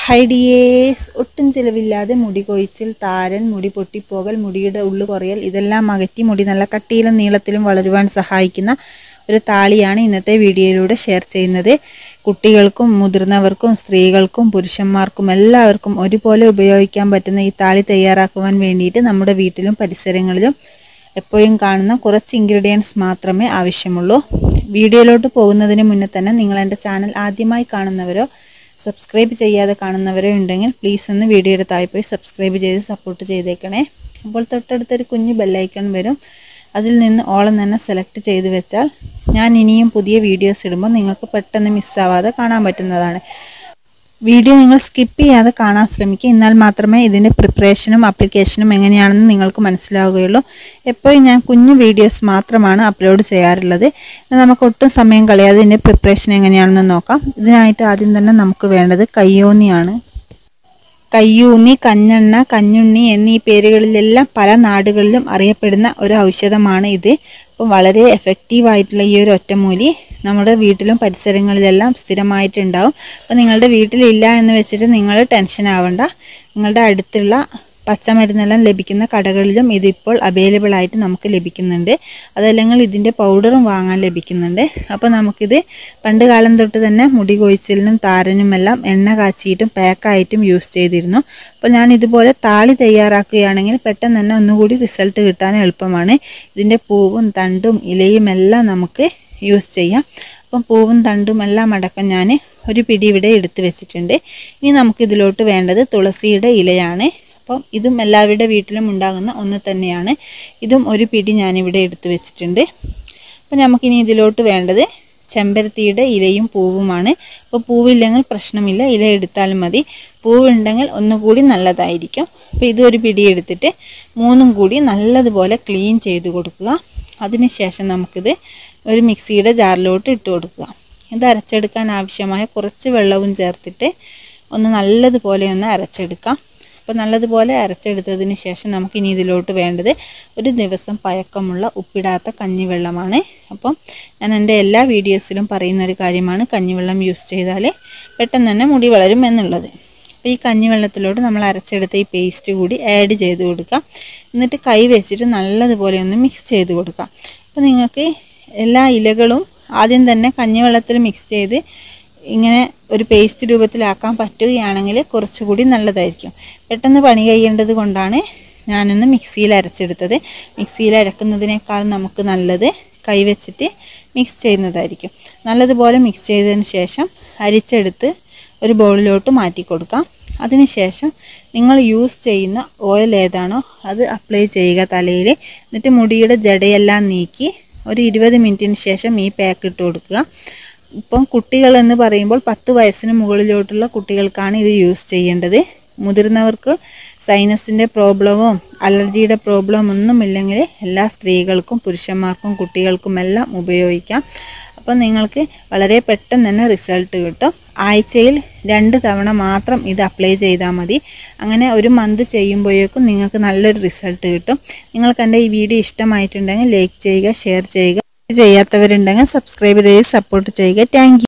ഹൈഡിയേസ് ഒട്ടും ചിലവില്ലാതെ മുടി കൊഴിച്ചിൽ താരൻ മുടി പൊട്ടിപ്പോകൽ മുടിയുടെ ഉള്ളു കുറയൽ ഇതെല്ലാം അകറ്റി മുടി നല്ല കട്ടിയിലും നീളത്തിലും വളരുവാൻ സഹായിക്കുന്ന ഒരു താളിയാണ് ഇന്നത്തെ വീഡിയോയിലൂടെ ഷെയർ ചെയ്യുന്നത് കുട്ടികൾക്കും മുതിർന്നവർക്കും സ്ത്രീകൾക്കും പുരുഷന്മാർക്കും എല്ലാവർക്കും ഒരുപോലെ ഉപയോഗിക്കാൻ പറ്റുന്ന ഈ താളി തയ്യാറാക്കുവാൻ വേണ്ടിയിട്ട് നമ്മുടെ വീട്ടിലും പരിസരങ്ങളിലും എപ്പോഴും കാണുന്ന കുറച്ച് ഇൻഗ്രീഡിയൻസ് മാത്രമേ ആവശ്യമുള്ളൂ വീഡിയോയിലോട്ട് പോകുന്നതിന് മുന്നേ തന്നെ നിങ്ങൾ എൻ്റെ ചാനൽ ആദ്യമായി കാണുന്നവരോ സബ്സ്ക്രൈബ് ചെയ്യാതെ കാണുന്നവരോ ഉണ്ടെങ്കിൽ പ്ലീസ് ഒന്ന് വീഡിയോയുടെ താഴെ പോയി സബ്സ്ക്രൈബ് ചെയ്ത് സപ്പോർട്ട് ചെയ്തേക്കണേ അപ്പോൾ തൊട്ടടുത്തൊരു കുഞ്ഞു ബെല്ലൈക്കൺ വരും അതിൽ നിന്ന് ഓളം തന്നെ സെലക്ട് ചെയ്ത് വെച്ചാൽ ഞാൻ ഇനിയും പുതിയ വീഡിയോസ് ഇടുമ്പോൾ നിങ്ങൾക്ക് പെട്ടെന്ന് മിസ്സാവാതെ കാണാൻ പറ്റുന്നതാണ് വീഡിയോ നിങ്ങൾ സ്കിപ്പ് ചെയ്യാതെ കാണാൻ ശ്രമിക്കുക എന്നാൽ മാത്രമേ ഇതിൻ്റെ പ്രിപ്പറേഷനും ആപ്ലിക്കേഷനും എങ്ങനെയാണെന്ന് നിങ്ങൾക്ക് മനസ്സിലാവുകയുള്ളൂ എപ്പോഴും ഞാൻ കുഞ്ഞു വീഡിയോസ് മാത്രമാണ് അപ്ലോഡ് ചെയ്യാറുള്ളത് എന്നാൽ നമുക്ക് ഒട്ടും സമയം കളയാതെ ഇതിൻ്റെ പ്രിപ്പറേഷൻ എങ്ങനെയാണെന്ന് നോക്കാം ഇതിനായിട്ട് ആദ്യം തന്നെ നമുക്ക് വേണ്ടത് കയ്യോന്നിയാണ് കയ്യൂന്നി കഞ്ഞെണ്ണ കഞ്ഞുണ്ണി എന്നീ പേരുകളിലെല്ലാം പല നാടുകളിലും അറിയപ്പെടുന്ന ഒരു ഔഷധമാണ് ഇത് അപ്പം വളരെ എഫക്റ്റീവ് ആയിട്ടുള്ള ഈ ഒരു ഒറ്റമൂലി നമ്മുടെ വീട്ടിലും പരിസരങ്ങളിലെല്ലാം സ്ഥിരമായിട്ടുണ്ടാവും അപ്പോൾ നിങ്ങളുടെ വീട്ടിലില്ല എന്ന് വെച്ചിട്ട് നിങ്ങൾ ടെൻഷൻ ആവണ്ട നിങ്ങളുടെ അടുത്തുള്ള പച്ചമരുന്നെല്ലാം ലഭിക്കുന്ന കടകളിലും ഇതിപ്പോൾ അവൈലബിൾ ആയിട്ട് നമുക്ക് ലഭിക്കുന്നുണ്ട് അതല്ലെങ്കിൽ ഇതിൻ്റെ പൗഡറും വാങ്ങാൻ ലഭിക്കുന്നുണ്ട് അപ്പോൾ നമുക്കിത് പണ്ട് കാലം തൊട്ട് തന്നെ മുടി കൊഴിച്ചിലിനും താരനുമെല്ലാം എണ്ണ കാച്ചിയിട്ടും പാക്കായിട്ടും യൂസ് ചെയ്തിരുന്നു അപ്പോൾ ഞാൻ ഇതുപോലെ താളി തയ്യാറാക്കുകയാണെങ്കിൽ പെട്ടെന്ന് തന്നെ ഒന്നുകൂടി റിസൾട്ട് കിട്ടാൻ എളുപ്പമാണ് ഇതിൻ്റെ പൂവും തണ്ടും ഇലയും എല്ലാം നമുക്ക് യൂസ് ചെയ്യാം അപ്പം പൂവും തണ്ടും എല്ലാം അടക്കം ഞാൻ ഒരു പിടി ഇവിടെ എടുത്തു വെച്ചിട്ടുണ്ട് ഇനി നമുക്കിതിലോട്ട് വേണ്ടത് തുളസിയുടെ ഇലയാണ് അപ്പം ഇതും എല്ലാവരുടെ വീട്ടിലും ഉണ്ടാകുന്ന ഒന്ന് തന്നെയാണ് ഇതും ഒരു പിടി ഞാനിവിടെ എടുത്തു വെച്ചിട്ടുണ്ട് അപ്പം നമുക്കിനി ഇതിലോട്ട് വേണ്ടത് ചെമ്പരത്തിയുടെ ഇലയും പൂവുമാണ് അപ്പോൾ പൂവില്ലെങ്കിൽ പ്രശ്നമില്ല ഇല എടുത്താലും മതി പൂവുണ്ടെങ്കിൽ ഒന്നുകൂടി നല്ലതായിരിക്കും അപ്പോൾ ഇതൊരു പിടി എടുത്തിട്ട് മൂന്നും കൂടി നല്ലതുപോലെ ക്ലീൻ ചെയ്ത് കൊടുക്കുക അതിനുശേഷം നമുക്കിത് ഒരു മിക്സിയുടെ ജാറിലോട്ട് ഇട്ട് കൊടുക്കുക ഇത് അരച്ചെടുക്കാൻ ആവശ്യമായ കുറച്ച് വെള്ളവും ചേർത്തിട്ട് ഒന്ന് നല്ലതുപോലെ ഒന്ന് അരച്ചെടുക്കാം അപ്പോൾ നല്ലതുപോലെ അരച്ചെടുത്തതിന് ശേഷം നമുക്ക് ഇനി ഇതിലോട്ട് വേണ്ടത് ഒരു ദിവസം പഴക്കമുള്ള ഉപ്പിടാത്ത കഞ്ഞിവെള്ളമാണ് അപ്പം ഞാൻ എൻ്റെ എല്ലാ വീഡിയോസിലും പറയുന്ന ഒരു കാര്യമാണ് കഞ്ഞിവെള്ളം യൂസ് ചെയ്താൽ പെട്ടെന്ന് തന്നെ മുടി വളരും എന്നുള്ളത് അപ്പോൾ ഈ കഞ്ഞിവെള്ളത്തിലോട്ട് നമ്മൾ അരച്ചെടുത്ത ഈ പേസ്റ്റ് കൂടി ആഡ് ചെയ്ത് കൊടുക്കാം എന്നിട്ട് കൈ വെച്ചിട്ട് നല്ലതുപോലെ ഒന്ന് മിക്സ് ചെയ്ത് കൊടുക്കാം അപ്പോൾ നിങ്ങൾക്ക് എല്ലാ ഇലകളും ആദ്യം തന്നെ കഞ്ഞിവെള്ളത്തിൽ മിക്സ് ചെയ്ത് ഇങ്ങനെ ഒരു പേസ്റ്റ് രൂപത്തിലാക്കാൻ പറ്റുകയാണെങ്കിൽ കുറച്ചുകൂടി നല്ലതായിരിക്കും പെട്ടെന്ന് പണി കഴിയേണ്ടത് കൊണ്ടാണ് ഞാനൊന്ന് മിക്സിയിൽ അരച്ചെടുത്തത് മിക്സിയിൽ അരക്കുന്നതിനേക്കാൾ നമുക്ക് നല്ലത് കൈ വെച്ചിട്ട് മിക്സ് ചെയ്യുന്നതായിരിക്കും നല്ലതുപോലെ മിക്സ് ചെയ്തതിന് ശേഷം അരിച്ചെടുത്ത് ഒരു ബൗളിലോട്ട് മാറ്റി കൊടുക്കാം അതിനുശേഷം നിങ്ങൾ യൂസ് ചെയ്യുന്ന ഓയിൽ ഏതാണോ അത് അപ്ലൈ ചെയ്യുക തലയിൽ എന്നിട്ട് മുടിയുടെ ജടയെല്ലാം നീക്കി ഒരു ഇരുപത് മിനിറ്റിന് ശേഷം ഈ പാക്ക് ഇട്ട് കൊടുക്കുക ഇപ്പം കുട്ടികൾ എന്ന് പറയുമ്പോൾ പത്ത് വയസ്സിന് മുകളിലോട്ടുള്ള കുട്ടികൾക്കാണ് ഇത് യൂസ് ചെയ്യേണ്ടത് മുതിർന്നവർക്ക് സൈനസിൻ്റെ പ്രോബ്ലമോ അലർജിയുടെ പ്രോബ്ലം ഒന്നുമില്ലെങ്കിൽ എല്ലാ സ്ത്രീകൾക്കും പുരുഷന്മാർക്കും കുട്ടികൾക്കും എല്ലാം ഉപയോഗിക്കാം അപ്പം നിങ്ങൾക്ക് വളരെ പെട്ടെന്ന് തന്നെ റിസൾട്ട് കിട്ടും ആഴ്ചയിൽ രണ്ട് തവണ മാത്രം ഇത് അപ്ലൈ ചെയ്താൽ മതി അങ്ങനെ ഒരു മന്ത് ചെയ്യുമ്പോഴേക്കും നിങ്ങൾക്ക് നല്ലൊരു റിസൾട്ട് കിട്ടും നിങ്ങൾക്ക് എൻ്റെ ഈ വീഡിയോ ഇഷ്ടമായിട്ടുണ്ടെങ്കിൽ ലൈക്ക് ചെയ്യുക ഷെയർ ചെയ്യുക ചെയ്യാത്തവരുണ്ടെങ്കിൽ സബ്സ്ക്രൈബ് ചെയ്ത് സപ്പോർട്ട് ചെയ്യുക താങ്ക്